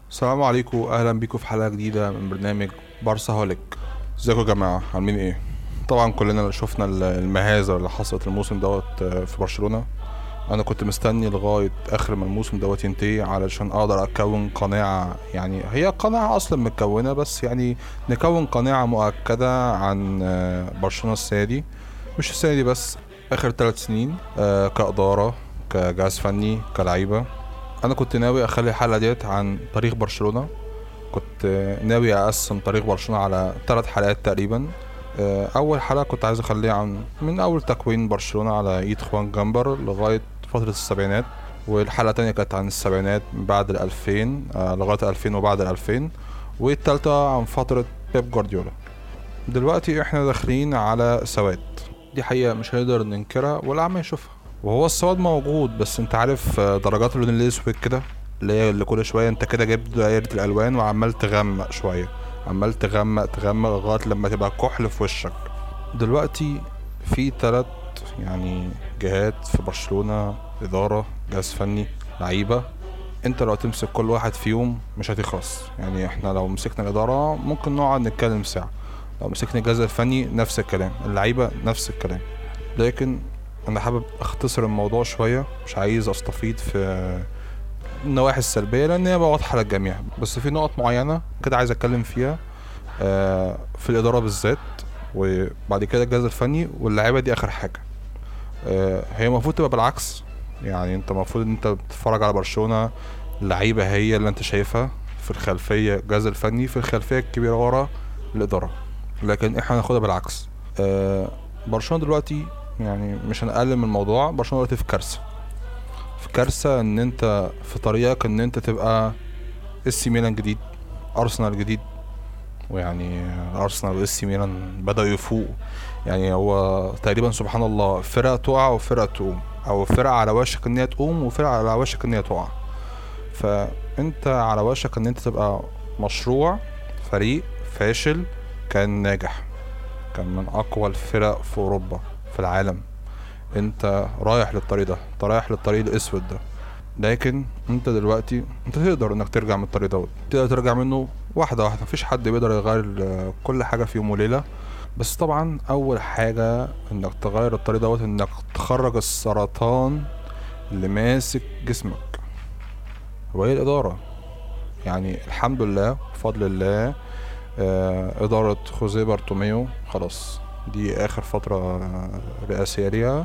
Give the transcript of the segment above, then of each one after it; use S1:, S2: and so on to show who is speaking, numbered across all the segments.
S1: السلام عليكم اهلا بيكم في حلقه جديده من برنامج بارسا هوليك ازيكم يا جماعه عاملين ايه طبعا كلنا شفنا المهازه اللي حصلت الموسم دوت في برشلونه انا كنت مستني لغايه اخر ما الموسم دوت ينتهي علشان اقدر اكون قناعه يعني هي قناعه اصلا متكونه بس يعني نكون قناعه مؤكده عن برشلونه السنه دي مش السنه دي بس اخر ثلاث سنين كاداره كجهاز فني كلعيبه انا كنت ناوي اخلي الحلقه ديت عن تاريخ برشلونه كنت ناوي اقسم تاريخ برشلونه على ثلاث حلقات تقريبا اول حلقه كنت عايز اخليها عن من اول تكوين برشلونه على ايد خوان جامبر لغايه فتره السبعينات والحلقه التانية كانت عن السبعينات بعد الألفين لغايه الألفين وبعد الألفين والتالتة عن فتره بيب جوارديولا دلوقتي احنا داخلين على سواد دي حقيقه مش هنقدر ننكرها ولا عم يشوفها وهو السواد موجود بس انت عارف درجات اللون الاسود كده اللي هي اللي كل شويه انت كده جايب دايره الالوان وعمال تغمق شويه عمال تغمق تغمق لغايه لما تبقى كحل في وشك دلوقتي في تلات يعني جهات في برشلونه اداره جهاز فني لعيبه انت لو تمسك كل واحد فيهم مش هتخلص يعني احنا لو مسكنا الاداره ممكن نقعد نتكلم ساعه لو مسكنا الجهاز الفني نفس الكلام اللعيبه نفس الكلام لكن انا حابب اختصر الموضوع شويه مش عايز استفيض في النواحي السلبيه لان هي واضحه للجميع بس في نقط معينه كده عايز اتكلم فيها في الاداره بالذات وبعد كده الجهاز الفني واللعيبه دي اخر حاجه هي المفروض تبقى بالعكس يعني انت المفروض ان انت بتتفرج على برشلونه اللعيبه هي اللي انت شايفها في الخلفيه الجهاز الفني في الخلفيه الكبيره ورا الاداره لكن احنا هناخدها بالعكس برشلونه دلوقتي يعني مش هنقلل من الموضوع برشلونه دلوقتي في كارثه في كارثه ان انت في طريقك ان انت تبقى اس ميلان جديد ارسنال جديد ويعني ارسنال واس ميلان بداوا يفوقوا يعني هو تقريبا سبحان الله فرقه تقع وفرقه تقوم او فرقه على وشك ان هي تقوم وفرقه على وشك ان هي تقع فانت على وشك ان انت تبقى مشروع فريق فاشل كان ناجح كان من اقوى الفرق في اوروبا في العالم انت رايح للطريق ده انت رايح للطريق الاسود ده لكن انت دلوقتي انت تقدر انك ترجع من الطريق دوت تقدر ترجع منه واحده واحده مفيش حد بيقدر يغير كل حاجه في يوم وليله بس طبعا اول حاجه انك تغير الطريق دوت انك تخرج السرطان اللي ماسك جسمك وهي الاداره يعني الحمد لله بفضل الله اه اداره خوزيه بارتوميو خلاص دي اخر فتره رئاسيه ليها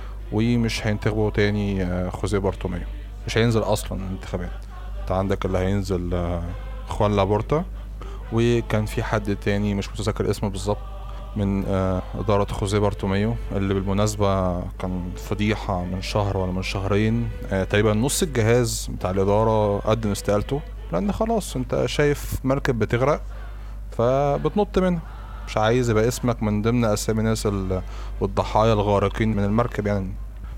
S1: ومش هينتخبوا تاني خوزيه بارتوميو مش هينزل اصلا الانتخابات انت عندك اللي هينزل خوان لابورتا وكان في حد تاني مش متذكر اسمه بالظبط من إدارة خوزيه بارتوميو اللي بالمناسبة كان فضيحة من شهر ولا من شهرين تقريبا نص الجهاز بتاع الإدارة قدم استقالته لأن خلاص أنت شايف مركب بتغرق فبتنط منها مش عايز يبقى اسمك من ضمن اسامي ناس والضحايا الغارقين من المركب يعني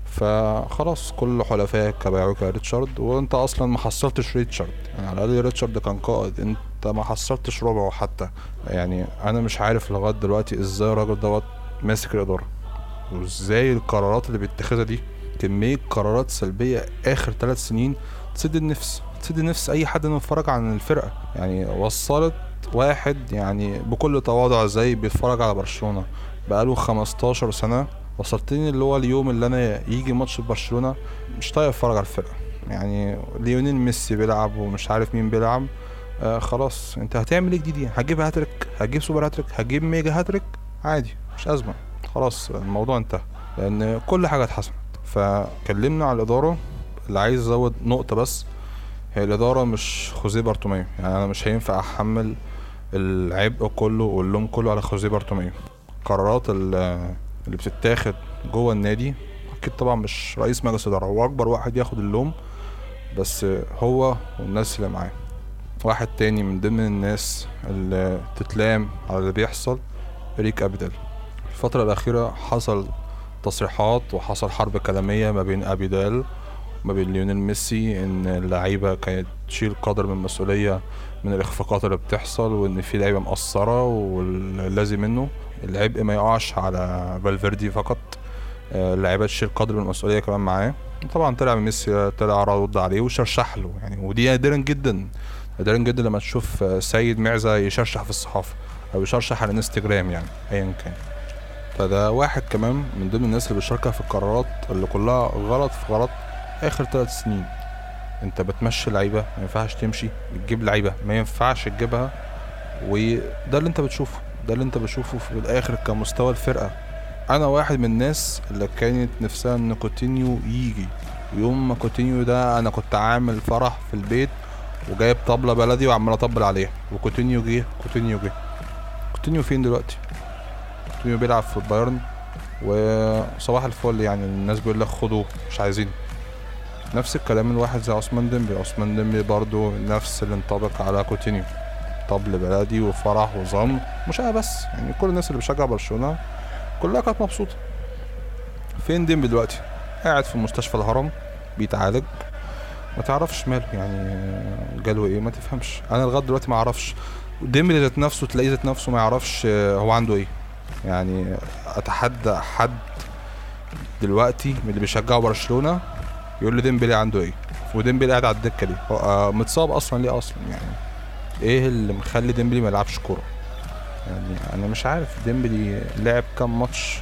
S1: فخلاص كل حلفائك باعوك يا ريتشارد وانت اصلا ما حصلتش ريتشارد يعني على الاقل ريتشارد كان قائد انت ما حصلتش ربعه حتى يعني انا مش عارف لغايه دلوقتي ازاي الراجل دوت ماسك الاداره وازاي القرارات اللي بيتخذها دي كميه قرارات سلبيه اخر ثلاث سنين تسد النفس تسد نفس اي حد انه يتفرج عن الفرقه يعني وصلت واحد يعني بكل تواضع زي بيتفرج على برشلونه بقاله 15 سنه وصلتني اللي هو اليوم اللي انا يجي ماتش برشلونه مش طايق اتفرج على الفرقه يعني ليونيل ميسي بيلعب ومش عارف مين بيلعب آه خلاص انت هتعمل ايه جديد يعني هتجيب هاتريك هتجيب سوبر هاتريك هتجيب ميجا هاتريك عادي مش ازمه خلاص الموضوع انتهى لان كل حاجه اتحسنت فكلمنا على الاداره اللي عايز ازود نقطه بس هي الاداره مش خوزيه بارتوميو يعني انا مش هينفع احمل العبء كله واللوم كله على خوزيه بارتوميو قرارات اللي بتتاخد جوه النادي اكيد طبعا مش رئيس مجلس اداره هو اكبر واحد ياخد اللوم بس هو والناس اللي معاه واحد تاني من ضمن الناس اللي تتلام على اللي بيحصل ريك ابيدال الفترة الأخيرة حصل تصريحات وحصل حرب كلامية ما بين أبيدال ما بين ليونيل ميسي ان اللعيبه كانت تشيل قدر من المسؤوليه من الاخفاقات اللي بتحصل وان في لعيبه مقصره واللازم منه العبء ما يقعش على فالفيردي فقط اللعيبه تشيل قدر من المسؤوليه كمان معاه طبعا طلع ميسي طلع رد عليه وشرشح له يعني ودي نادرا جدا نادرا جدا لما تشوف آه، سيد معزة يشرشح في الصحافة او يشرشح على الانستجرام يعني ايا كان فده واحد كمان من ضمن الناس اللي بتشاركها في القرارات اللي كلها غلط في غلط اخر ثلاث سنين انت بتمشي لعيبه ما ينفعش تمشي بتجيب لعيبه ما ينفعش تجيبها وده اللي انت بتشوفه ده اللي انت بتشوفه في الاخر كمستوى الفرقه انا واحد من الناس اللي كانت نفسها ان كوتينيو يجي يوم ما كوتينيو ده انا كنت عامل فرح في البيت وجايب طبلة بلدي وعمال اطبل عليها وكوتينيو جه كوتينيو جه كوتينيو فين دلوقتي كوتينيو بيلعب في البايرن وصباح الفل يعني الناس بيقول لك خدوه مش عايزين نفس الكلام الواحد زي عثمان ديمبلي عثمان ديمبلي برضو نفس اللي انطبق على كوتينيو طبل بلدي وفرح وظن مش انا بس يعني كل الناس اللي بتشجع برشلونه كلها كانت مبسوطه فين ديمبلي دلوقتي قاعد في مستشفى الهرم بيتعالج ما تعرفش ماله يعني جاله ايه ما تفهمش انا لغايه دلوقتي ما اعرفش ديمبلي ذات نفسه تلاقيه ذات نفسه ما يعرفش هو عنده ايه يعني اتحدى حد دلوقتي من اللي بيشجعوا برشلونه يقول لي ديمبلي عنده ايه وديمبلي قاعد على الدكه دي هو آه، متصاب اصلا ليه اصلا يعني ايه اللي مخلي ديمبلي ما يلعبش كوره يعني انا مش عارف ديمبلي لعب كام ماتش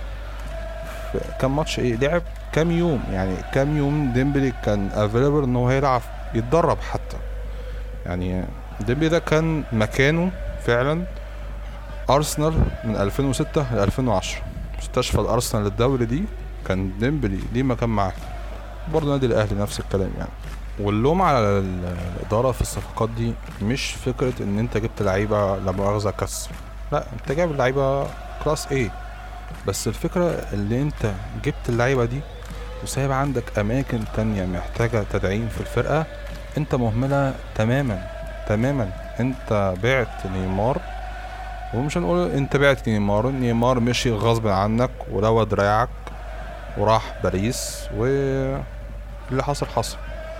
S1: كام ماتش ايه لعب كام يوم يعني كام يوم ديمبلي كان افيلبل ان هو هيلعب يتدرب حتى يعني ديمبلي ده كان مكانه فعلا ارسنال من 2006 ل 2010 مستشفى الارسنال الدولي دي كان ديمبلي ليه مكان معاه برضه نادي الاهلي نفس الكلام يعني واللوم على الاداره في الصفقات دي مش فكره ان انت جبت لعيبه لا مؤاخذه كسر لا انت جايب لعيبه كلاس A بس الفكره اللي انت جبت اللعيبه دي وسايب عندك اماكن تانية محتاجه تدعيم في الفرقه انت مهمله تماما تماما انت بعت نيمار ومش هنقول انت بعت نيمار نيمار مشي غصب عنك ولوى دراعك وراح باريس واللي حصل حصل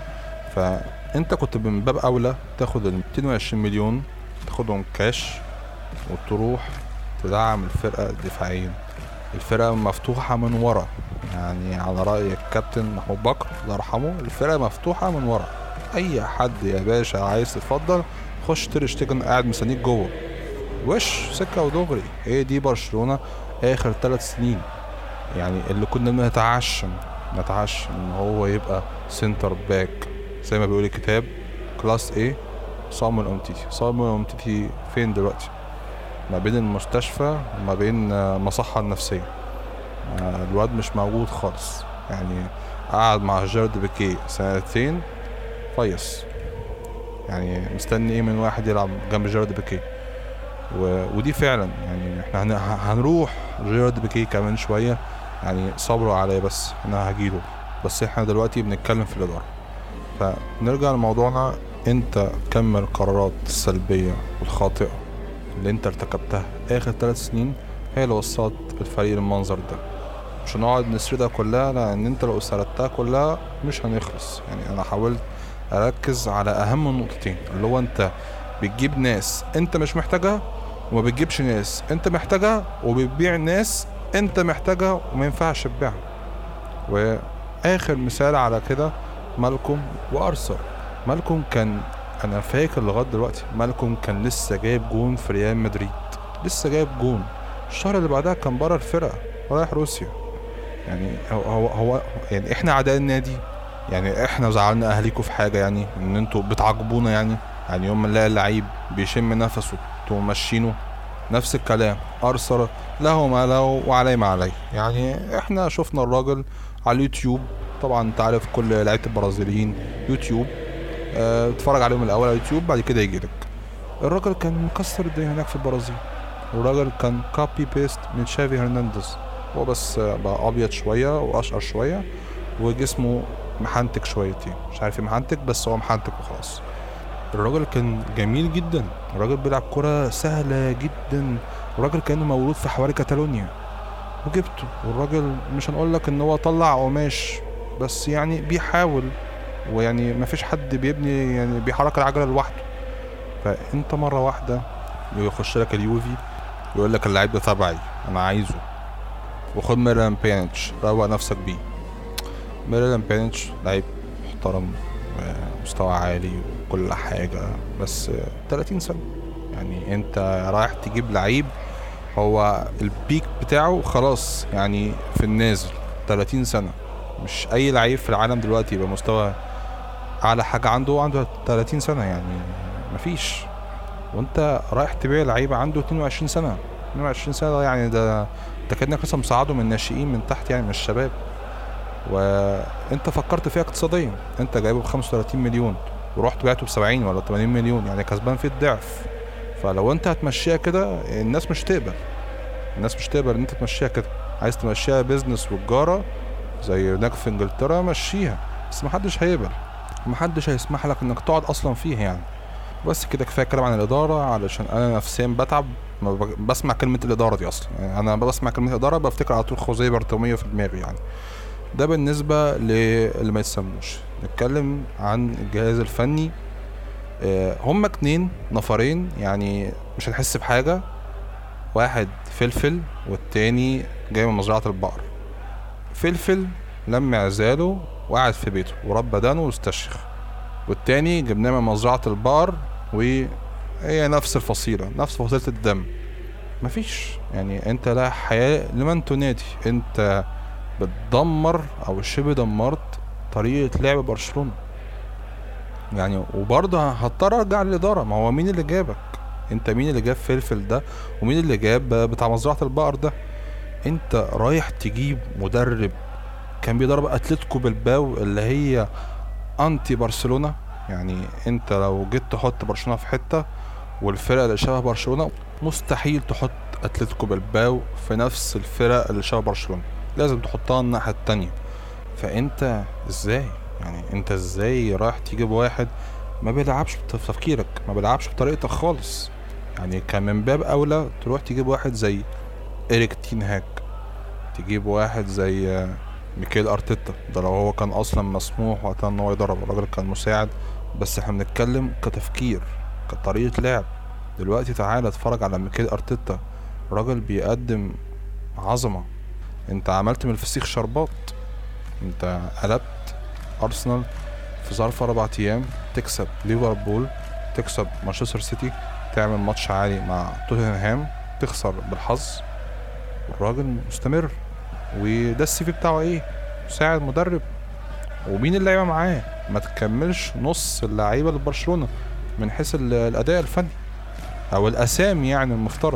S1: فانت كنت من باب اولى تاخد ال 220 مليون تاخدهم كاش وتروح تدعم الفرقة دفاعيا الفرقة مفتوحة من ورا يعني على رأي الكابتن محمود بكر الله يرحمه الفرقة مفتوحة من ورا أي حد يا باشا عايز تتفضل خش تير شتيجن قاعد مستنيك جوه وش سكة ودغري هي دي برشلونة آخر ثلاث سنين يعني اللي كنا بنتعشم نتعشم ان هو يبقى سنتر باك زي ما بيقول الكتاب كلاس A صامويل امتيتي صامويل امتيتي فين دلوقتي ما بين المستشفى وما بين المصحة النفسية الواد مش موجود خالص يعني قعد مع جيرد بيكي سنتين فيص يعني مستني ايه من واحد يلعب جنب جيرد بيكي و... ودي فعلا يعني احنا هن... هنروح جيرد بيكي كمان شوية يعني صبروا عليا بس انا هجيله بس احنا دلوقتي بنتكلم في الإدارة فنرجع لموضوعنا انت كم القرارات السلبية والخاطئة اللي انت ارتكبتها اخر ثلاث سنين هي اللي وصلت الفريق للمنظر ده مش هنقعد نسردها كلها لان انت لو سردتها كلها مش هنخلص يعني انا حاولت اركز على اهم النقطتين اللي هو انت بتجيب ناس انت مش محتاجها وما بتجيبش ناس انت محتاجها وبتبيع ناس انت محتاجها وما ينفعش تبيعها واخر مثال على كده مالكم وارثر مالكم كان انا فاكر لغايه دلوقتي مالكم كان لسه جايب جون في ريال مدريد لسه جايب جون الشهر اللي بعدها كان بره الفرقه رايح روسيا يعني هو هو, هو يعني احنا اعداء النادي يعني احنا زعلنا اهاليكم في حاجه يعني ان انتوا بتعاقبونا يعني يعني يوم ما نلاقي اللعيب بيشم نفسه تقوموا ماشيينه نفس الكلام ارثر له ما له وعليه ما عليه يعني احنا شفنا الراجل على اليوتيوب طبعا انت عارف كل لعيبه البرازيليين يوتيوب اه اتفرج عليهم الاول على اليوتيوب بعد كده يجي لك الراجل كان مكسر الدنيا هناك في البرازيل الراجل كان كوبي بيست من شافي هرنانديز هو بس بقى ابيض شويه واشقر شويه وجسمه محنتك شويتين مش عارف ايه محنتك بس هو محنتك وخلاص الراجل كان جميل جدا الراجل بيلعب كرة سهلة جدا الراجل كأنه مولود في حواري كاتالونيا وجبته والراجل مش هنقول لك ان هو طلع قماش بس يعني بيحاول ويعني مفيش حد بيبني يعني بيحرك العجلة لوحده فانت مرة واحدة يخش لك اليوفي يقول لك اللعيب ده تبعي انا عايزه وخد ميرلان بيانيتش روق نفسك بيه ميرلان بيانيتش لعيب محترم مستوى عالي كل حاجة بس 30 سنة يعني انت رايح تجيب لعيب هو البيك بتاعه خلاص يعني في النازل 30 سنة مش أي لعيب في العالم دلوقتي يبقى مستوى أعلى حاجة عنده عنده 30 سنة يعني مفيش وانت رايح تبيع لعيبة عنده 22 سنة 22 سنة ده يعني ده انت كأنك لسه مصعده من الناشئين من تحت يعني من الشباب وانت فكرت فيها اقتصاديا انت جايبه ب 35 مليون ورحت بعته ب 70 ولا 80 مليون يعني كسبان فيه الضعف فلو انت هتمشيها كده الناس مش تقبل الناس مش تقبل ان انت تمشيها كده عايز تمشيها بيزنس وتجارة زي هناك في انجلترا مشيها بس محدش هيقبل محدش هيسمح لك انك تقعد اصلا فيها يعني بس كده كفايه كلام عن الاداره علشان انا نفسيا بتعب ما ب- بسمع كلمه الاداره دي اصلا يعني انا بسمع كلمه اداره بفتكر على طول خوزيه برطوميه في دماغي يعني ده بالنسبه للي ما يتسموش نتكلم عن الجهاز الفني آه، هما اتنين نفرين يعني مش هنحس بحاجه واحد فلفل والتاني جاي من مزرعه البقر فلفل لم عزاله وقعد في بيته وربى دانه واستشخ والتاني جبناه من مزرعة البقر وهي نفس الفصيلة نفس فصيلة الدم مفيش يعني انت لا حياة لمن تنادي انت بتدمر او شبه دمرت طريقة لعب برشلونة يعني وبرضه هضطر ارجع للإدارة ما هو مين اللي جابك انت مين اللي جاب فلفل ده ومين اللي جاب بتاع مزرعة البقر ده انت رايح تجيب مدرب كان بيدرب اتلتيكو بالباو اللي هي انتي برشلونه يعني انت لو جيت تحط برشلونه في حته والفرق اللي شبه برشلونه مستحيل تحط اتلتيكو بالباو في نفس الفرق اللي شبه برشلونه لازم تحطها الناحيه التانية فانت ازاي يعني انت ازاي رايح تجيب واحد ما بيلعبش بتفكيرك ما بيلعبش بطريقتك خالص يعني كان من باب اولى تروح تجيب واحد زي إريك تين هاك تجيب واحد زي آه، ميكيل ارتيتا ده لو هو كان اصلا مسموح وقتها ان هو يدرب الراجل كان مساعد بس احنا بنتكلم كتفكير كطريقة لعب دلوقتي تعالى اتفرج على ميكيل ارتيتا راجل بيقدم عظمة انت عملت من الفسيخ شربات انت قلبت ارسنال في ظرف اربع ايام تكسب ليفربول تكسب مانشستر سيتي تعمل ماتش عالي مع توتنهام تخسر بالحظ والراجل مستمر وده السي في بتاعه ايه مساعد مدرب ومين اللعيبه معاه ما تكملش نص اللعيبه لبرشلونه من حيث ال- الاداء الفني او الاسامي يعني المفترض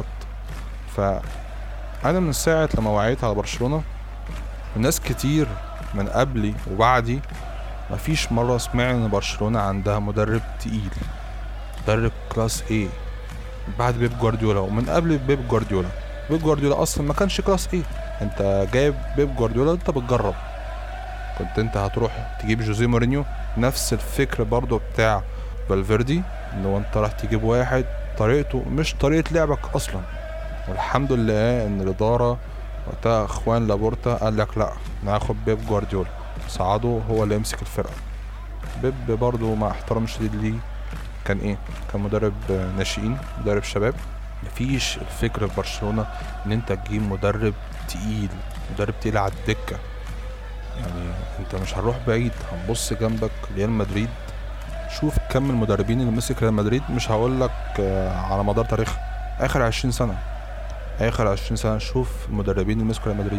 S1: فانا من ساعه لما وعيت على برشلونه وناس كتير من قبلي وبعدي مفيش مرة سمعنا ان برشلونة عندها مدرب تقيل مدرب كلاس ايه بعد بيب جوارديولا ومن قبل بيب جوارديولا بيب جوارديولا اصلا ما كانش كلاس ايه انت جايب بيب جوارديولا انت بتجرب كنت انت هتروح تجيب جوزيه مورينيو نفس الفكر برضو بتاع فالفيردي ان هو انت راح تجيب واحد طريقته مش طريقة لعبك اصلا والحمد لله ان الادارة وقتها اخوان لابورتا قال لك لا ناخد بيب جوارديولا صعده هو اللي يمسك الفرقة بيب برضو مع احترام الشديد ليه كان ايه كان مدرب ناشئين مدرب شباب مفيش الفكر في برشلونة ان انت تجيب مدرب تقيل مدرب تقيل على الدكة يعني انت مش هنروح بعيد هنبص جنبك ريال مدريد شوف كم المدربين اللي مسك ريال مدريد مش هقول لك على مدار تاريخها اخر عشرين سنة اخر عشرين سنة شوف المدربين اللي مسكوا ريال مدريد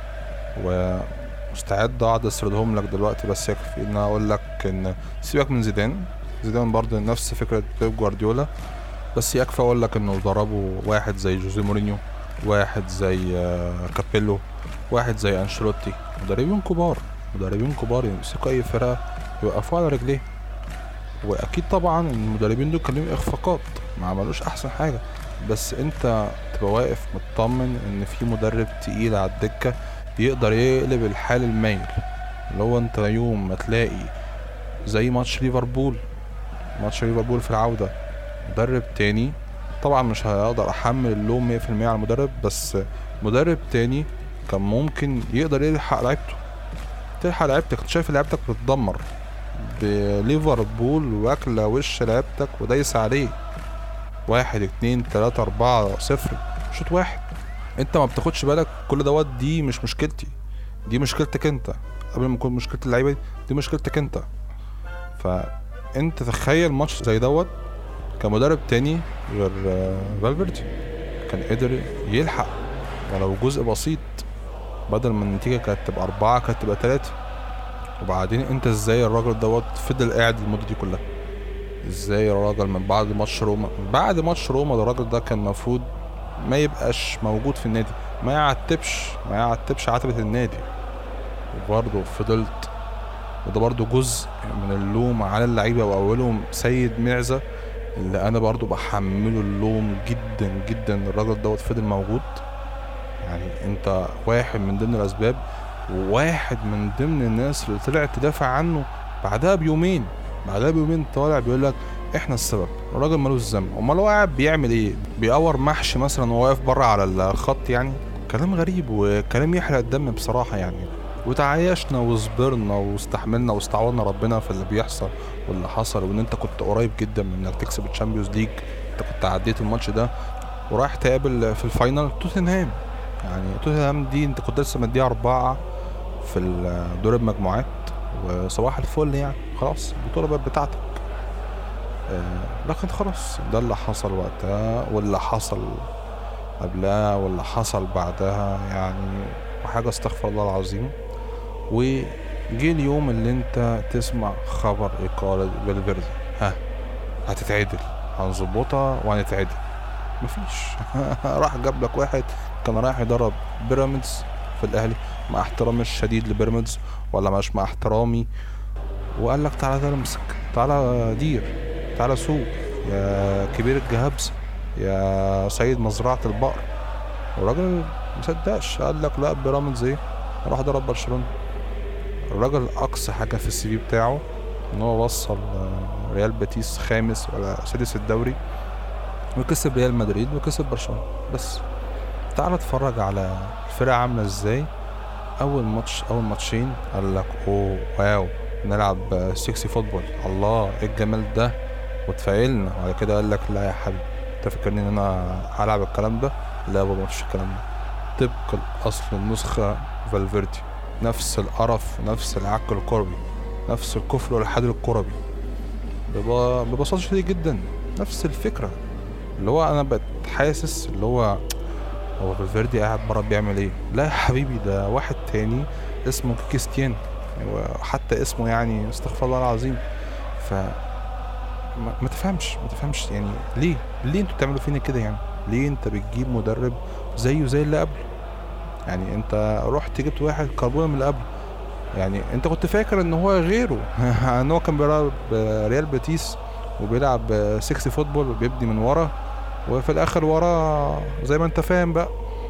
S1: ومستعد اقعد اسردهم لك دلوقتي بس يكفي ان أنا اقول لك ان سيبك من زيدان زيدان برضه نفس فكرة بيب جوارديولا بس يكفي اقول لك انه ضربوا واحد زي جوزيه مورينيو واحد زي آه، كابيلو واحد زي انشيلوتي مدربين كبار مدربين كبار يمسكوا اي فرقة يوقفوها على رجليه واكيد طبعا المدربين دول كان ليهم اخفاقات ما عملوش احسن حاجة بس انت تبقى واقف مطمن ان في مدرب تقيل على الدكة يقدر يقلب الحال المايل اللي هو انت يوم ما تلاقي زي ماتش ليفربول ماتش ليفربول في العودة مدرب تاني طبعا مش هقدر احمل اللوم مية في المية على المدرب بس مدرب تاني كان ممكن يقدر يلحق لعيبته تلحق لعيبتك انت شايف لعيبتك بتدمر بليفربول واكلة وش لعيبتك ودايس عليه واحد اتنين تلاتة اربعة صفر شوط واحد انت ما بتاخدش بالك كل دوت دي مش مشكلتي دي مشكلتك انت قبل ما تكون مشكلة اللعيبة دي, دي مشكلتك انت انت تخيل ماتش زي دوت كمدرب تاني غير آه، فالفيردي كان قدر يلحق ولو جزء بسيط بدل ما النتيجة كانت تبقى أربعة كانت تبقى تلاتة وبعدين انت ازاي الراجل دوت فضل قاعد المدة دي كلها ازاي الراجل من بعد ماتش روما بعد ماتش روما ده الراجل ده كان المفروض ما يبقاش موجود في النادي ما يعتبش ما يعتبش عتبة النادي وبرضه فضلت وده برضه جزء من اللوم على اللعيبة وأولهم سيد معزة اللي أنا برضه بحمله اللوم جدا جدا الراجل دوت فضل موجود يعني أنت واحد من ضمن الأسباب وواحد من ضمن الناس اللي طلعت تدافع عنه بعدها بيومين بعدها بيومين طالع بيقول لك احنا السبب الراجل ملوش ذنب امال هو قاعد بيعمل ايه بيقور محشي مثلا وهو واقف بره على الخط يعني كلام غريب وكلام يحرق الدم بصراحه يعني وتعايشنا وصبرنا واستحملنا واستعوضنا ربنا في اللي بيحصل واللي حصل وان انت كنت قريب جدا من انك تكسب الشامبيونز ليج انت كنت عديت الماتش ده ورايح تقابل في الفاينل توتنهام يعني توتنهام دي انت كنت لسه مديها اربعه في دور المجموعات وصباح الفل يعني خلاص البطوله بقت بتاعتك آه لكن خلاص ده اللي حصل وقتها واللي حصل قبلها واللي حصل بعدها يعني وحاجه استغفر الله العظيم وجه اليوم اللي انت تسمع خبر اقاله فالفيردي ها هتتعدل هنظبطها وهنتعدل مفيش راح جاب لك واحد كان رايح يدرب بيراميدز في الاهلي مع احترامي الشديد لبيراميدز ولا مش مع احترامي وقال لك تعالى تعالى امسك تعالى دير تعالى سوق يا كبير الجهبز يا سيد مزرعة البقر الراجل مصدقش قال لك لا بيراميدز ايه راح ضرب برشلونة الراجل اقصى حاجة في السي في بتاعه ان هو وصل ريال بيتيس خامس ولا سادس الدوري وكسب ريال مدريد وكسب برشلونة بس تعال اتفرج على الفرقة عاملة ازاي اول ماتش اول ماتشين قال لك اوه واو نلعب سكسي فوتبول الله ايه الجمال ده واتفائلنا وبعد كده قال لك لا يا حبيبي انت فاكرني ان انا هلعب الكلام ده لا بابا مفيش الكلام ده طبق الاصل النسخة فالفيردي نفس القرف نفس العك الكروي نفس الكفر والحاد الكروي ببساطة شديدة جدا نفس الفكرة اللي هو انا بقيت حاسس اللي هو هو فالفيردي قاعد بره بيعمل ايه لا يا حبيبي ده واحد تاني اسمه كريستيان وحتى اسمه يعني استغفر الله العظيم ف ما, ما تفهمش ما تفهمش يعني ليه ليه انتوا بتعملوا فينا كده يعني ليه انت بتجيب مدرب زيه زي اللي قبله يعني انت رحت جبت واحد كربونه من اللي قبله يعني انت كنت فاكر ان هو غيره ان هو كان بيلعب ريال بيتيس وبيلعب سكسي فوتبول وبيبني من ورا وفي الاخر ورا زي ما انت فاهم بقى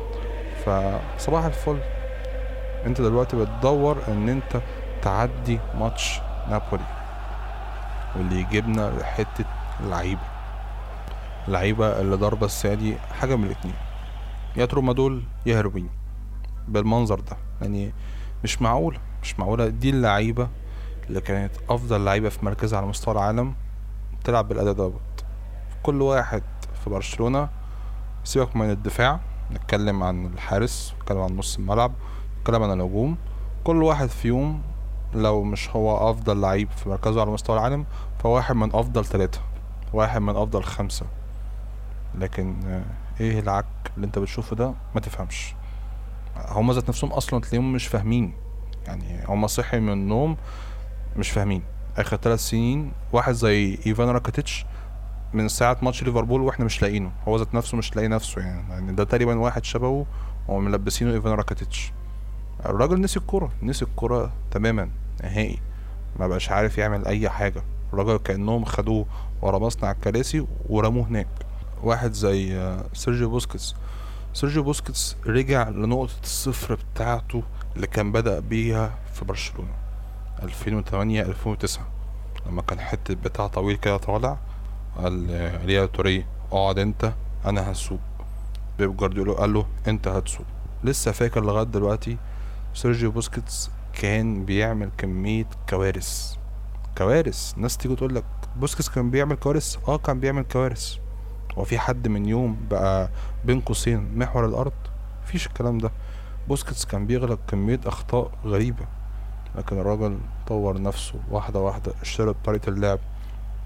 S1: فصباح الفل انت دلوقتي بتدور ان انت تعدي ماتش نابولي واللي يجيبنا لحتة اللعيبة اللعيبة اللي ضاربة السنة دي حاجة من الاتنين يا ترومادول يا هيروين بالمنظر ده يعني مش معقولة مش معقولة دي اللعيبة اللي كانت أفضل لعيبة في مركزها على مستوى العالم تلعب بالأداء دوت كل واحد في برشلونة سيبك من الدفاع نتكلم عن الحارس نتكلم عن نص الملعب نتكلم عن الهجوم كل واحد فيهم لو مش هو افضل لعيب في مركزه على مستوى العالم فواحد من افضل ثلاثة واحد من افضل خمسة لكن ايه العك اللي انت بتشوفه ده ما تفهمش هما ذات نفسهم اصلا تلاقيهم مش فاهمين يعني هما صحي من النوم مش فاهمين اخر ثلاث سنين واحد زي ايفان راكاتيتش من ساعة ماتش ليفربول واحنا مش لاقينه هو ذات نفسه مش لاقي نفسه يعني, يعني ده تقريبا واحد شبهه وملبسينه ايفان راكاتيتش الراجل نسي الكورة نسي الكورة تماما نهائي ما بقاش عارف يعمل اي حاجة الراجل كأنهم خدوه ورا مصنع الكراسي ورموه هناك واحد زي سيرجيو بوسكيتس سيرجيو بوسكيتس رجع لنقطة الصفر بتاعته اللي كان بدأ بيها في برشلونة 2008 2009 لما كان حتة بتاع طويل كده طالع قال ليا توري اقعد انت انا هسوق بيب جوارديولا قال له انت هتسوق لسه فاكر لغايه دلوقتي سيرجيو بوسكيتس كان بيعمل كميه كوارث كوارث ناس تيجي تقول لك بوسكيتس كان بيعمل كوارث اه كان بيعمل كوارث هو في حد من يوم بقى بين قوسين محور الارض مفيش الكلام ده بوسكيتس كان بيغلق كميه اخطاء غريبه لكن الراجل طور نفسه واحده واحده اشترى طريقه اللعب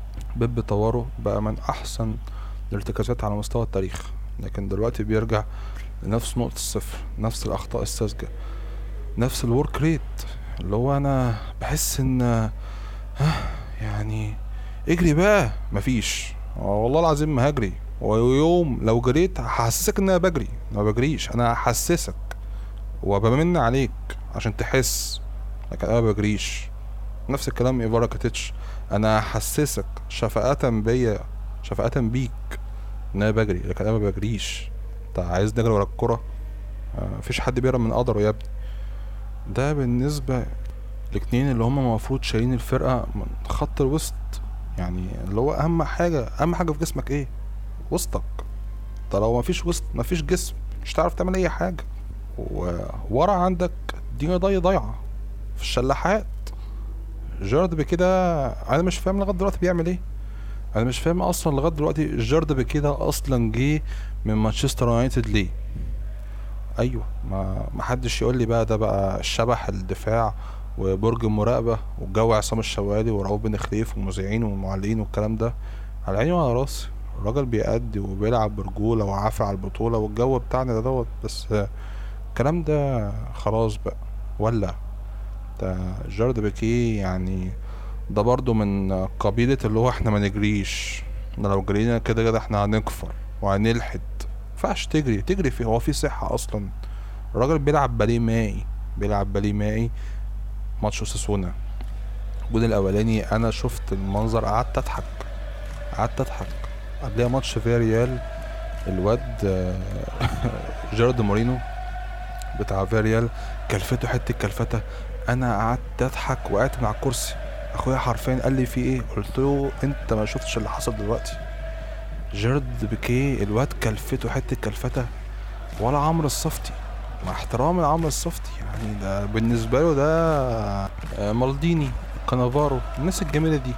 S1: بيب طوره بقى من احسن الارتكازات على مستوى التاريخ لكن دلوقتي بيرجع لنفس نقطة الصفر نفس الأخطاء الساذجة نفس الورك ريت اللي هو أنا بحس إن ها يعني اجري بقى مفيش والله العظيم ما هجري ويوم لو جريت هحسسك ان انا بجري ما بجريش انا هحسسك وبمن عليك عشان تحس لكن انا ما بجريش نفس الكلام ايفارا كاتيتش انا هحسسك شفقة بيا شفقة بيك ان انا بجري لكن انا ما بجريش انت عايز نجري ورا الكرة آه، مفيش حد بيهرب من قدره يا ابني ده بالنسبة الاتنين اللي هما المفروض شايلين الفرقة من خط الوسط يعني اللي هو اهم حاجة اهم حاجة في جسمك ايه وسطك انت لو مفيش وسط مفيش جسم مش هتعرف تعمل اي حاجة وورا عندك دي ضي ضايعة في الشلاحات جارد بكده انا مش فاهم لغايه دلوقتي بيعمل ايه انا مش فاهم اصلا لغايه دلوقتي جارد بكده اصلا جه من مانشستر يونايتد ليه ايوه ما ما حدش يقول لي بقى ده بقى الشبح الدفاع وبرج المراقبه والجو عصام الشوالي ورؤوف بن خليف والمذيعين والمعلقين والكلام ده على عيني وعلى راسي الراجل بيأدي وبيلعب برجوله وعافى على البطوله والجو بتاعنا ده دوت بس الكلام ده خلاص بقى ولا ده جارد بيكيه يعني ده برضو من قبيلة اللي هو احنا ما نجريش احنا لو جرينا كده كده احنا هنكفر وهنلحد مينفعش تجري تجري فيه هو في صحة اصلا الراجل بيلعب باليه مائي بيلعب باليه مائي ماتش اوساسونا الجون الاولاني انا شفت المنظر قعدت اضحك قعدت اضحك قبلها ماتش فياريال الواد آه، جيرارد مورينو بتاع فياريال كلفته حته كلفته انا قعدت اضحك وقعت من على الكرسي اخويا حرفيا قال لي في ايه قلت له انت ما شفتش اللي حصل دلوقتي جيرد بيكيه الواد كلفته حته كلفته ولا عمرو الصفتي مع احترامي لعمرو الصفتي يعني ده بالنسبه له ده آه، مالديني كانافارو الناس الجميله دي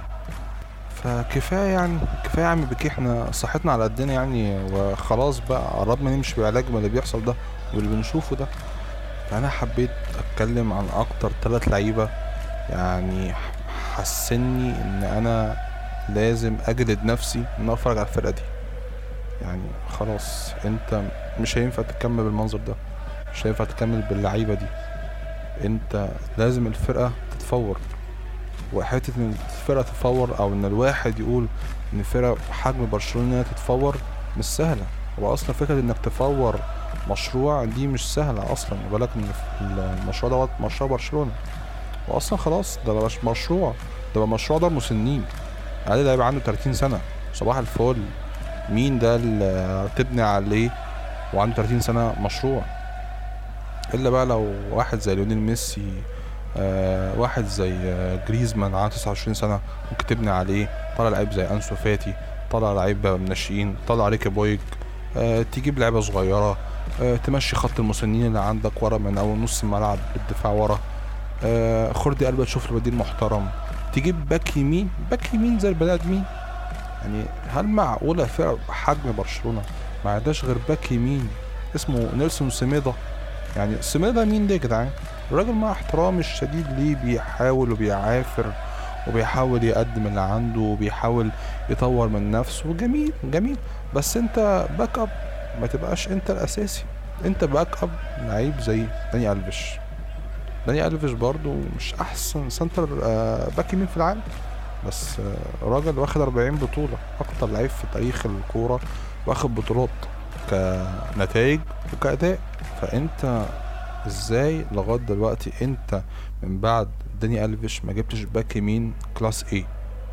S1: فكفايه يعني كفايه يا عم بيكيه احنا صحتنا على قدنا يعني وخلاص بقى قربنا نمشي بعلاج من اللي بيحصل ده واللي بنشوفه ده فانا حبيت اتكلم عن اكتر ثلاث لعيبه يعني حسني ان انا لازم اجلد نفسي ان اتفرج على الفرقه دي يعني خلاص انت مش هينفع تكمل بالمنظر ده مش هينفع تكمل باللعيبه دي انت لازم الفرقه تتفور وحته ان الفرقه تتفور او ان الواحد يقول ان فرقه حجم برشلونه تتفور مش سهله هو اصلا فكره انك تفور مشروع دي مش سهله اصلا بالك ان المشروع دوت مشروع برشلونه واصلا خلاص ده مش مشروع ده بقى مشروع دار مسنين عادي ده يبقى عنده 30 سنه صباح الفل مين ده اللي تبني عليه وعنده 30 سنه مشروع الا بقى لو واحد زي ليونيل ميسي آه واحد زي آه جريزمان عنده 29 سنه ممكن تبني عليه طلع لعيب زي انسو فاتي طلع لعيب من الناشئين طلع ريكي بويك آه تجيب لعيبه صغيره آه تمشي خط المسنين اللي عندك ورا من اول نص الملعب بالدفاع ورا آه خردي قلبك تشوف له بديل محترم تجيب باك يمين باك يمين زي البني ادمين يعني هل معقولة فرق حجم برشلونة ما عندهاش غير باك يمين اسمه نيلسون سيميدا يعني سيميدا مين ده يا جدعان الراجل مع احترامي الشديد ليه بيحاول وبيعافر وبيحاول يقدم اللي عنده وبيحاول يطور من نفسه جميل جميل بس انت باك اب ما تبقاش انت الاساسي انت باك اب لعيب زي داني الفيش داني الفيش برضو مش احسن سنتر آه، باك يمين في العالم بس آه، راجل واخد 40 بطولة اكتر لعيب في تاريخ الكورة واخد بطولات كنتائج وكأداء فانت ازاي لغاية دلوقتي انت من بعد داني الفيش ما جبتش باك يمين كلاس ايه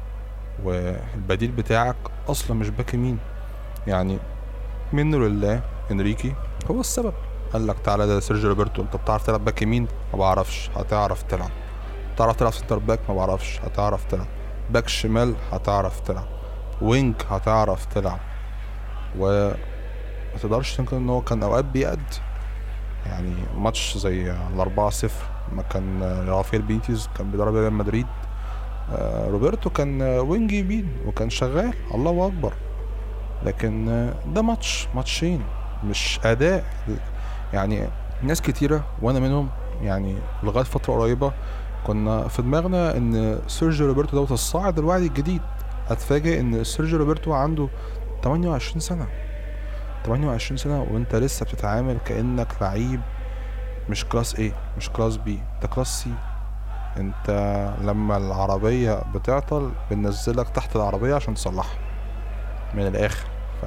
S1: والبديل بتاعك اصلا مش باك يمين يعني منه لله انريكي هو السبب قال لك تعالى ده سيرجيو روبرتو انت بتعرف تلعب باك يمين ما بعرفش هتعرف تلعب بتعرف تلعب سنتر باك ما بعرفش هتعرف تلعب باك شمال هتعرف تلعب وينج هتعرف تلعب و ما تقدرش تنكر ان هو كان اوقات بيأد يعني ماتش زي الأربعة صفر ما كان رافائيل بينتيز كان بيدرب ريال مدريد آه، روبرتو كان وينج يمين وكان شغال الله اكبر لكن آه، ده ماتش ماتشين مش اداء يعني ناس كتيرة وانا منهم يعني لغاية فترة قريبة كنا في دماغنا ان سيرجيو روبرتو دوت الصاعد الوعد الجديد اتفاجئ ان سيرجيو روبرتو عنده 28 سنة 28 سنة وانت لسه بتتعامل كأنك لعيب مش كلاس A مش كلاس B انت كلاس C انت لما العربية بتعطل بننزلك تحت العربية عشان تصلحها من الاخر ف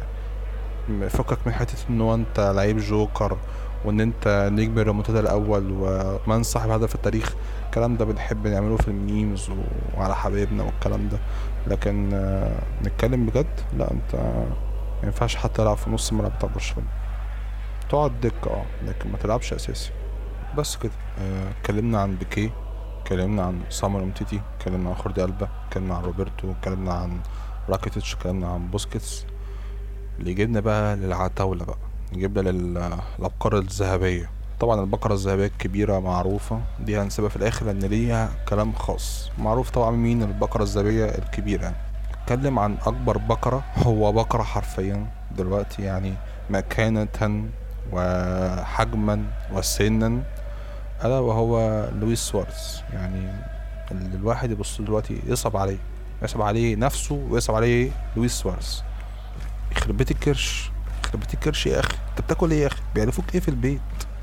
S1: فكك من حتة ان هو انت لعيب جوكر وان انت نجم الريمونتادا الاول ومن صاحب هدف التاريخ الكلام ده بنحب نعمله في الميمز وعلى حبايبنا والكلام ده لكن آه، نتكلم بجد لا انت ما ينفعش حتى تلعب في نص الملعب بتاع برشلونة تقعد دكة اه لكن ما تلعبش اساسي بس كده آه، اتكلمنا عن بيكيه اتكلمنا عن سامر امتيتي اتكلمنا عن خوردي البا اتكلمنا عن روبرتو اتكلمنا عن راكيتيتش اتكلمنا عن بوسكيتس اللي جبنا بقى للعتاولة بقى جبنا للأبقار الذهبية طبعا البقرة الذهبية الكبيرة معروفة دي هنسيبها في الآخر لأن ليها كلام خاص معروف طبعا مين البقرة الذهبية الكبيرة اتكلم عن أكبر بقرة هو بقرة حرفيا دلوقتي يعني مكانة وحجما وسنا ألا وهو لويس سوارز يعني اللي الواحد يبص دلوقتي يصعب عليه يصعب عليه نفسه ويصعب عليه لويس سوارز يخرب بيت الكرش يخرب بيت الكرش يا اخي انت بتاكل ايه يا اخي بيعرفوك ايه في البيت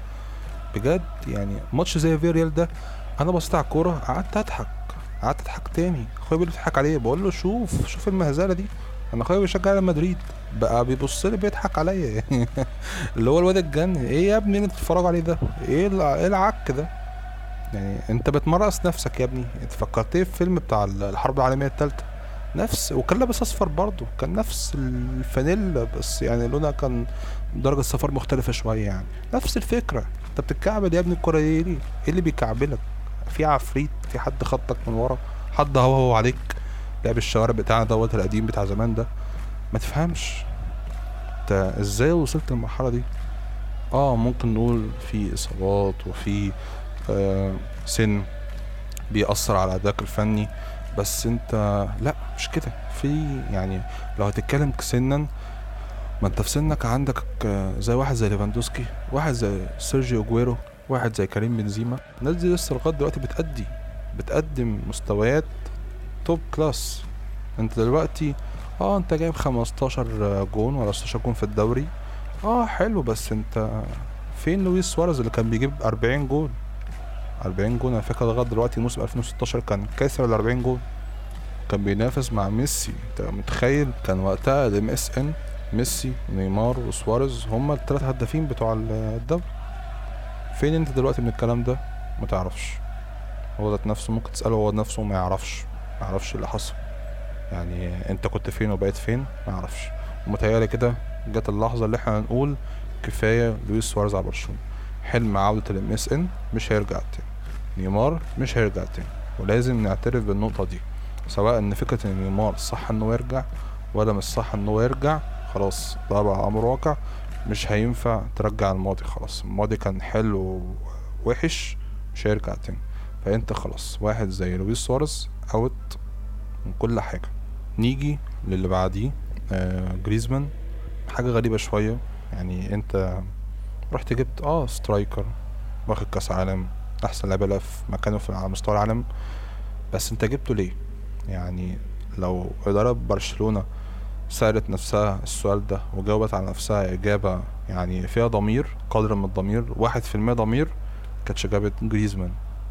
S1: بجد يعني ماتش زي فيريال ده انا بصيت على الكوره قعدت اضحك قعدت اضحك تاني اخويا بيضحك عليا بقول له شوف شوف المهزله دي انا اخويا بيشجع ريال مدريد بقى بيبص لي بيضحك عليا اللي هو الواد الجن ايه يا ابني اللي بتتفرج عليه ده ايه ايه العك ده يعني انت بتمرقص نفسك يا ابني انت فكرتني في فيلم بتاع الحرب العالميه الثالثه نفس وكان لابس اصفر برضه كان نفس الفانيلا بس يعني لونها كان درجة صفار مختلفة شوية يعني نفس الفكرة انت بتتكعبل يا ابني الكرة دي ليه؟ ايه اللي بيكعبلك؟ في عفريت في حد خطك من ورا حد هو عليك لعب الشوارع بتاعنا دوت القديم بتاع زمان ده ما تفهمش انت ازاي وصلت للمرحلة دي؟ اه ممكن نقول في اصابات وفي آه سن بيأثر على أدائك الفني بس انت لا مش كده في يعني لو هتتكلم سنا ما انت في سنك عندك زي واحد زي ليفاندوسكي واحد زي سيرجيو جويرو واحد زي كريم بنزيما الناس دي لسه لغايه دلوقتي بتأدي بتقدم مستويات توب كلاس انت دلوقتي اه انت جايب 15 جون ولا 16 جون في الدوري اه حلو بس انت فين لويس سواريز اللي كان بيجيب 40 جون 40 جون انا فاكر لغايه دلوقتي موسم 2016 كان كاسر ال 40 جون كان بينافس مع ميسي انت متخيل كان وقتها الام اس ان ميسي نيمار وسواريز هما الثلاث هدافين بتوع الدوري فين انت دلوقتي من الكلام ده ما تعرفش هو ذات نفسه ممكن تسأله هو نفسه ما يعرفش ما يعرفش اللي حصل يعني انت كنت فين وبقيت فين ما يعرفش ومتهيألي كده جت اللحظة اللي احنا هنقول كفاية لويس سواريز على برشلونة حلم عودة الام اس ان مش هيرجع تاني نيمار مش هيرجع تاني ولازم نعترف بالنقطة دي سواء ان فكرة ان نيمار صح انه يرجع ولا مش صح انه يرجع خلاص ده بقى امر واقع مش هينفع ترجع الماضي خلاص الماضي كان حلو ووحش مش هيرجع تاني فانت خلاص واحد زي لويس سواريز اوت من كل حاجة نيجي للي بعديه آه جريزمان حاجة غريبة شوية يعني انت رحت جبت اه سترايكر واخد كاس عالم احسن لاعب في مكانه في على مستوى العالم بس انت جبته ليه يعني لو اداره برشلونه سألت نفسها السؤال ده وجاوبت على نفسها إجابة يعني فيها ضمير قدر من الضمير واحد في المية ضمير كانتش جابت جريزمان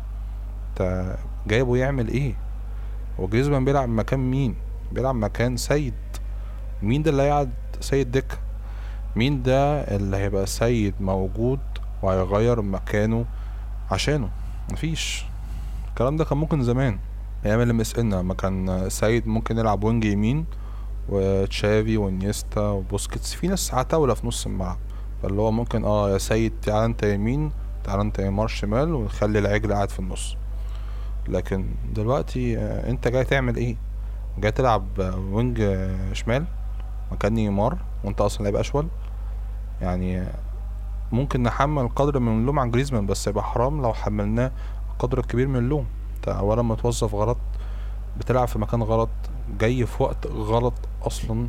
S1: انت جايبه يعمل ايه هو جريزمان بيلعب مكان مين بيلعب مكان سيد مين ده اللي هيقعد سيد دكة مين ده اللي هيبقى سيد موجود وهيغير مكانه عشانه مفيش الكلام ده كان ممكن زمان ايام اللي مسقنا لما كان سيد ممكن يلعب وينج يمين وتشافي وانيستا وبوسكيتس في ناس عتاولة في نص الملعب فاللي هو ممكن اه يا سيد تعال انت يمين تعال انت يمار شمال ونخلي العجل قاعد في النص لكن دلوقتي آه انت جاي تعمل ايه جاي تلعب وينج شمال مكان نيمار وانت اصلا لعيب اشول يعني ممكن نحمل قدر من اللوم عن جريزمان بس يبقى حرام لو حملناه قدر كبير من اللوم انت اولا متوظف غلط بتلعب في مكان غلط جاي في وقت غلط اصلا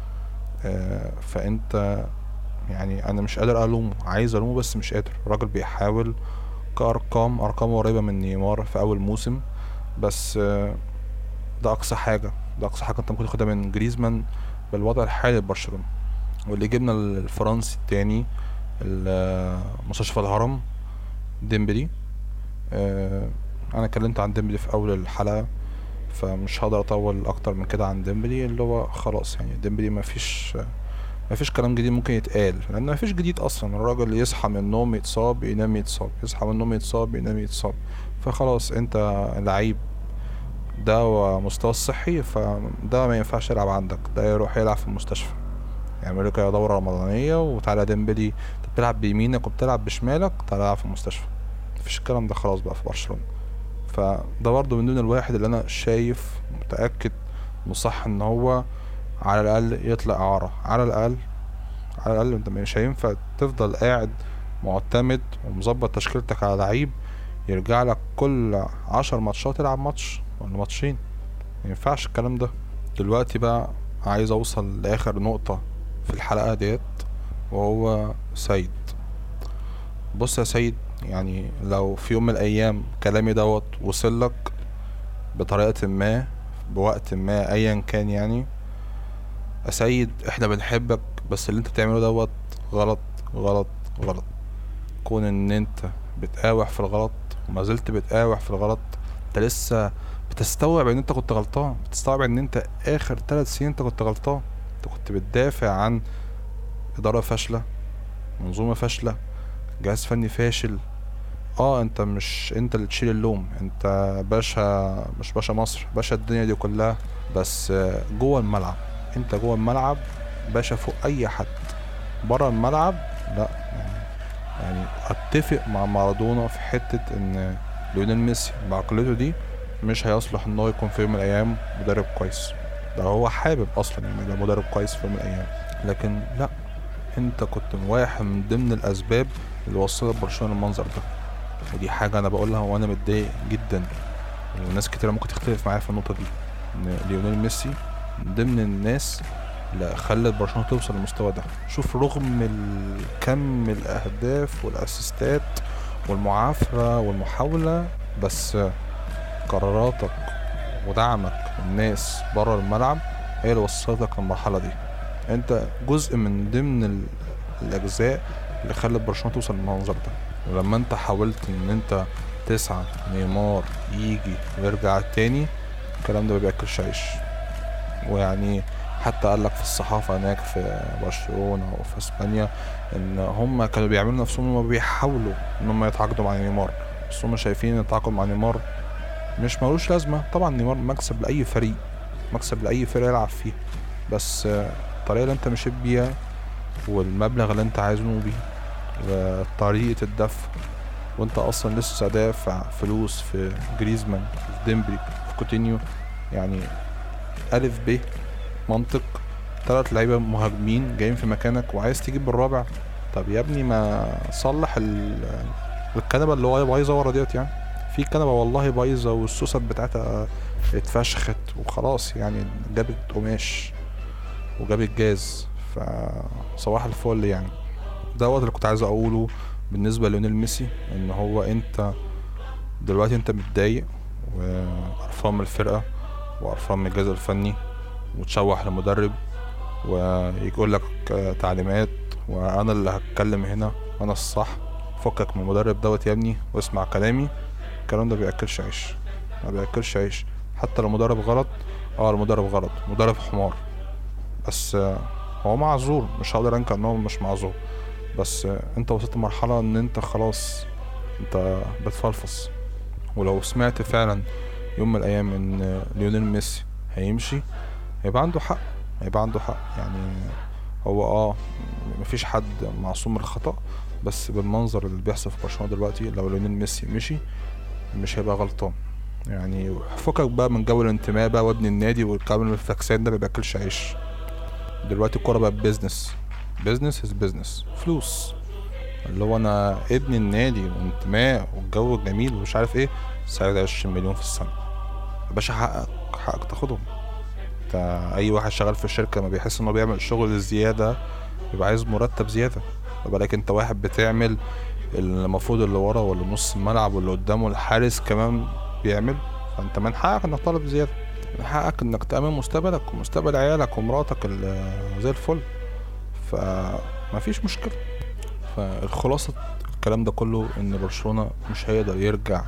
S1: آه فانت يعني انا مش قادر الومه عايز الومه بس مش قادر الراجل بيحاول كارقام ارقام قريبه من نيمار في اول موسم بس آه ده اقصى حاجه ده اقصى حاجه انت ممكن تاخدها من جريزمان بالوضع الحالي لبرشلونه واللي جبنا الفرنسي التاني مستشفى الهرم ديمبلي آه، انا اتكلمت عن ديمبلي في اول الحلقه فمش هقدر اطول اكتر من كده عن ديمبلي اللي هو خلاص يعني ديمبلي مفيش مفيش كلام جديد ممكن يتقال لان مفيش جديد اصلا الراجل يصحى من النوم يتصاب ينام يتصاب يصحى من النوم يتصاب ينام يتصاب فخلاص انت لعيب ده ومستوى الصحي فده ما ينفعش يلعب عندك ده يروح يلعب في المستشفى يعمل لك دورة رمضانية وتعالى ديمبلي انت بتلعب بيمينك وبتلعب بشمالك تعالى العب في المستشفى مفيش الكلام ده خلاص بقى في برشلونة فده برضه من ضمن الواحد اللي انا شايف متأكد مصح ان هو على الاقل يطلع اعارة على الاقل على الاقل انت مش هينفع تفضل قاعد معتمد ومظبط تشكيلتك على لعيب يرجع لك كل عشر ماتشات يلعب ماتش ولا ماتشين مينفعش الكلام ده دلوقتي بقى عايز اوصل لاخر نقطة في الحلقة ديت وهو سيد بص يا سيد يعني لو في يوم من الايام كلامي دوت وصلك بطريقة ما بوقت ما ايا كان يعني يا سيد احنا بنحبك بس اللي انت بتعمله دوت غلط غلط غلط كون ان انت بتقاوح في الغلط وما زلت بتقاوح في الغلط انت لسه بتستوعب ان انت كنت غلطان بتستوعب ان انت اخر ثلاث سنين انت كنت غلطان انت كنت بتدافع عن ادارة فاشلة منظومة فاشلة جهاز فني فاشل اه انت مش انت اللي تشيل اللوم انت باشا مش باشا مصر باشا الدنيا دي كلها بس جوه الملعب انت جوه الملعب باشا فوق اي حد بره الملعب لا يعني يعني اتفق مع مارادونا في حتة ان ليونيل ميسي بعقليته دي مش هيصلح ان هو يكون في يوم من الايام مدرب كويس ده هو حابب اصلا يعني يبقى مدرب كويس في يوم من الايام لكن لا انت كنت واحد من ضمن الاسباب اللي وصلت برشلونه للمنظر ده ودي حاجه انا بقولها وانا متضايق جدا وناس كتير ممكن تختلف معايا في النقطه دي ان ليونيل ميسي من ضمن الناس اللي خلت برشلونه توصل للمستوى ده شوف رغم كم الاهداف والاسيستات والمعافره والمحاوله بس قراراتك ودعمك الناس بره الملعب هي اللي وصلتك للمرحله دي انت جزء من ضمن الاجزاء اللي خلت برشلونه توصل للمنظر ده ولما انت حاولت ان انت تسعى نيمار يجي ويرجع تاني الكلام ده مبياكلش عيش ويعني حتى قال لك في الصحافة هناك في برشلونة وفي اسبانيا ان هم كانوا بيعملوا نفسهم هم بيحاولوا ان هم يتعاقدوا مع نيمار بس هم شايفين ان التعاقد مع نيمار مش ملوش لازمة طبعا نيمار مكسب لأي فريق مكسب لأي فريق يلعب فيه بس الطريقة اللي انت مشيت بيها والمبلغ اللي انت عايزه بيه وطريقة الدفع وانت اصلا لسه دافع فلوس في جريزمان في ديمبلي في كوتينيو يعني ألف ب منطق تلات لعيبة مهاجمين جايين في مكانك وعايز تجيب بالرابع طب يا ابني ما صلح الكنبة اللي هو بايظة ورا ديت يعني في كنبة والله بايظة والسوست بتاعتها اتفشخت وخلاص يعني جابت قماش وجابت جاز فصباح الفل يعني دوت اللي كنت عايز اقوله بالنسبة ليونيل ميسي ان هو انت دلوقتي انت متضايق وقرفان من الفرقة وقرفان من الجهاز الفني وتشوح لمدرب ويقول لك تعليمات وانا اللي هتكلم هنا انا الصح فكك من المدرب دوت يا ابني واسمع كلامي الكلام ده بياكلش عيش ما بياكلش عيش حتى لو مدرب غلط اه المدرب غلط مدرب حمار بس هو معذور مش هقدر انكر ان هو مش معذور بس انت وصلت لمرحله ان انت خلاص انت بتفلفص ولو سمعت فعلا يوم من الايام ان ليونيل ميسي هيمشي هيبقى عنده حق هيبقى عنده حق يعني هو اه مفيش حد معصوم من الخطأ بس بالمنظر اللي بيحصل في برشلونة دلوقتي لو ليونيل ميسي مشي مش هيبقى غلطان يعني فكك بقى من جو الانتماء بقى وابن النادي والكلام الفاكسان ده مبياكلش عيش دلوقتي الكورة بقت بيزنس بيزنس از بيزنس فلوس اللي هو انا ابن النادي وانتماء والجو الجميل ومش عارف ايه سعر عشرين مليون في السنة يا باشا حقك حقك تاخدهم انت اي واحد شغال في الشركة ما بيحس انه بيعمل شغل زيادة يبقى عايز مرتب زيادة بالك انت واحد بتعمل المفروض اللي ورا ولا نص الملعب واللي قدامه الحارس كمان بيعمل فانت من حقك انك طالب زيادة من حقك انك تأمن مستقبلك ومستقبل عيالك ومراتك زي الفل فمفيش مشكلة فالخلاصة الكلام ده كله ان برشلونة مش هيقدر يرجع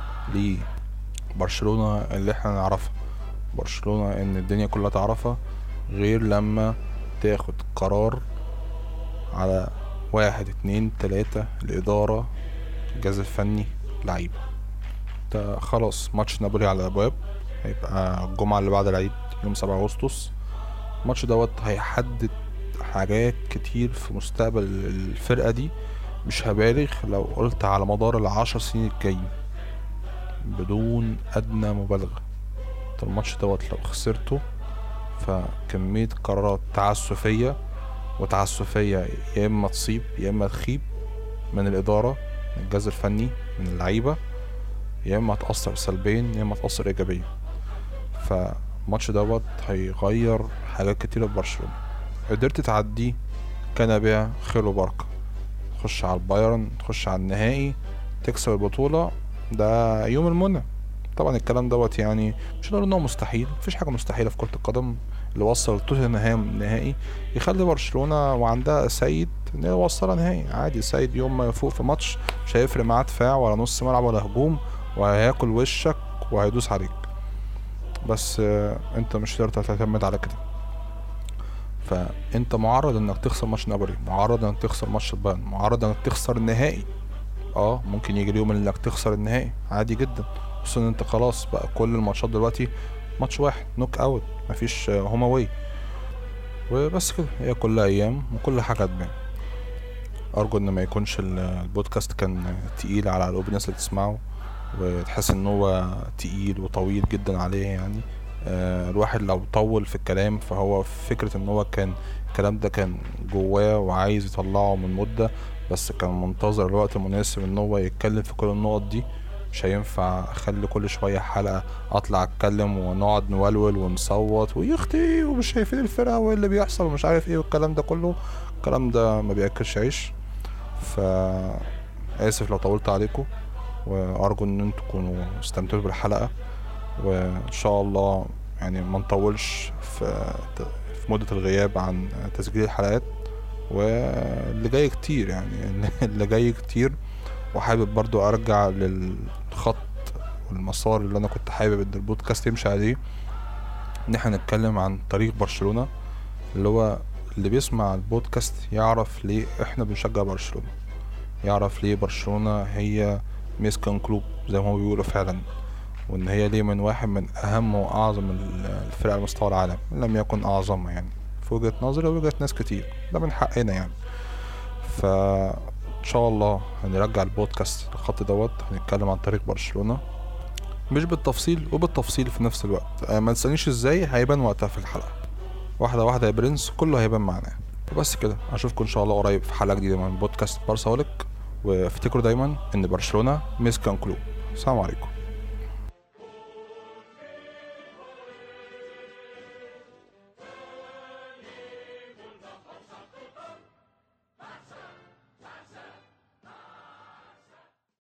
S1: لبرشلونة اللي احنا نعرفها برشلونة ان الدنيا كلها تعرفها غير لما تاخد قرار على واحد اتنين تلاتة الإدارة الجهاز الفني لعيبة انت خلاص ماتش نابولي على الأبواب هيبقى الجمعة اللي بعد العيد يوم سبعة أغسطس الماتش دوت هيحدد حاجات كتير في مستقبل الفرقة دي مش هبالغ لو قلت على مدار العشر سنين الجايين بدون أدنى مبالغة انت الماتش دوت لو خسرته فكمية قرارات تعسفية وتعسفية يا إما تصيب يا إما تخيب من الإدارة من الجهاز الفني من اللعيبة يا إما هتأثر سلبيا يا إما هتأثر إيجابيا فالماتش دوت هيغير حاجات كتيرة في برشلونة قدرت تعديه كان بيها خير وبركة تخش على البايرن تخش على النهائي تكسب البطولة ده يوم المنى طبعا الكلام دوت يعني مش هنقول ان هو مستحيل مفيش حاجه مستحيله في كره القدم اللي وصل توتنهام نهائي يخلي برشلونه وعندها سيد ان هي توصلها نهائي عادي سيد يوم ما يفوق في ماتش مش هيفرق معاه دفاع ولا نص ملعب ولا هجوم وهياكل وشك وهيدوس عليك بس انت مش هتقدر تعتمد على كده فانت معرض انك تخسر ماتش نابولي معرض انك تخسر ماتش البايرن معرض انك تخسر النهائي اه ممكن يجي اليوم انك تخسر النهائي عادي جدا خصوصا ان انت خلاص بقى كل الماتشات دلوقتي ماتش واحد نوك اوت مفيش هوم اواي وبس كده هي كلها ايام وكل حاجه هتبان ارجو ان ما يكونش البودكاست كان تقيل على قلوب الناس اللي تسمعه وتحس ان هو تقيل وطويل جدا عليه يعني آه الواحد لو طول في الكلام فهو فكرة ان هو كان الكلام ده كان جواه وعايز يطلعه من مدة بس كان منتظر الوقت المناسب ان هو يتكلم في كل النقط دي مش هينفع اخلي كل شويه حلقه اطلع اتكلم ونقعد نولول ونصوت ويختي ومش شايفين الفرقه وايه اللي بيحصل ومش عارف ايه والكلام ده كله الكلام ده ما بياكلش عيش ف اسف لو طولت عليكم وارجو ان انتوا تكونوا استمتعتوا بالحلقه وان شاء الله يعني ما نطولش في في مده الغياب عن تسجيل الحلقات واللي جاي كتير يعني اللي جاي كتير وحابب برضو ارجع للخط والمسار اللي انا كنت حابب ان البودكاست يمشي عليه ان احنا نتكلم عن تاريخ برشلونة اللي هو اللي بيسمع البودكاست يعرف ليه احنا بنشجع برشلونة يعرف ليه برشلونة هي ميسكن كلوب زي ما هو بيقولوا فعلا وان هي ليه من واحد من اهم واعظم الفرق على مستوى العالم ان لم يكن اعظمها يعني في وجهة نظري ووجهة ناس كتير ده من حقنا يعني ف ان شاء الله هنرجع البودكاست الخط دوت هنتكلم عن تاريخ برشلونه مش بالتفصيل وبالتفصيل في نفس الوقت ما تسالنيش ازاي هيبان وقتها في الحلقه واحده واحده يا برنس كله هيبان معانا وبس كده اشوفكم ان شاء الله قريب في حلقه جديده من بودكاست بارسا وافتكروا دايما ان برشلونه ميسكان كلوب السلام عليكم